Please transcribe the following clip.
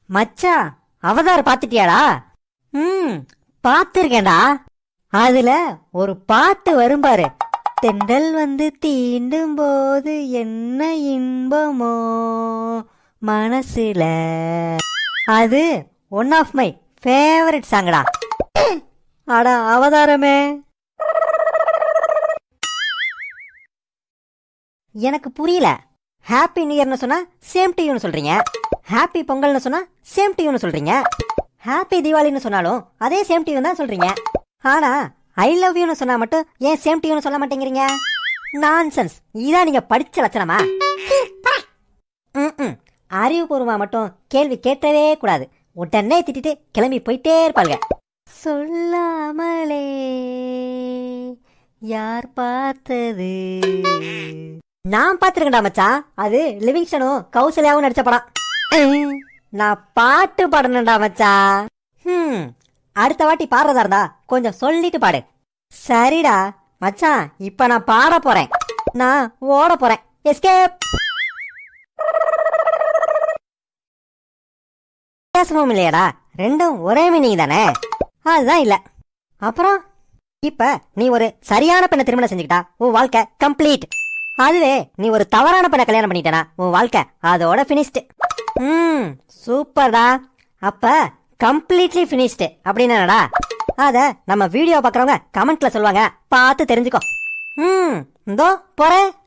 மச்சான் அவதார் பாத்துட்டியாடா ம் பாத்திருக்கேன்டா அதுல ஒரு பாட்டு வரும் பாரு தென்றல் வந்து தீண்டும் போது என்ன இன்பமோ மனசுல அது ஒன் ஆஃப் மை ஃபேவரட் சாங்கடா அட அவதாரமே எனக்கு புரியல ஹாப்பி நியூ இயர்னு சொன்னா சேம் டு யூன்னு சொல்றீங்க ஹாப்பி பொங்கல்னு சொன்னா சேம் டு யூன்னு சொல்றீங்க ஹாப்பி தீபாவளின்னு சொன்னாலும் அதே சேம் டு தான் சொல்றீங்க ஆனா ஐ லவ் யூன்னு சொன்னா மட்டும் ஏன் சேம் டு யூன்னு சொல்ல மாட்டேங்கிறீங்க நான்சென்ஸ் இதான் நீங்க படிச்ச லட்சணமா ம்ம். அறிவுபூர்வமா மட்டும் கேள்வி கேட்கவே கூடாது உடனே திட்டிட்டு கிளம்பி போயிட்டே இருப்பாங்க சொல்லாமலே யார் பார்த்தது நான் பார்த்திருக்கேன்டா மச்சான் அது லிவிங்ஸ்டனும் கௌசல்யாவும் நடிச்ச படம் உம், நான் பாட்டு பாடணும்டா மச்சான் ஹம், அடுத்த வாட்டி பாடுறதா இருந்தா கொஞ்சம் சொல்லிட்டு பாடு சரிடா மச்சான் இப்ப நான் பாட போறேன் நான் ஓட போறேன் எஸ்கேப் வித்தியாசமும் இல்லையாடா ரெண்டும் ஒரே மீனிங் தானே அதுதான் இல்ல அப்புறம் இப்ப நீ ஒரு சரியான பெண்ணை திருமணம் செஞ்சுக்கிட்டா உன் வாழ்க்கை கம்ப்ளீட் அதுவே நீ ஒரு தவறான பெண்ணை கல்யாணம் பண்ணிட்டனா உன் வாழ்க்கை அதோட பினிஷ்டு ம் சூப்பர்டா அப்ப கம்ப்ளீட்லி பினிஷ்டு அப்படின்னு என்னடா அத நம்ம வீடியோ பார்க்கறவங்க கமெண்ட்ல சொல்லுவாங்க பார்த்து தெரிஞ்சுக்கோ ம் இதோ போறேன்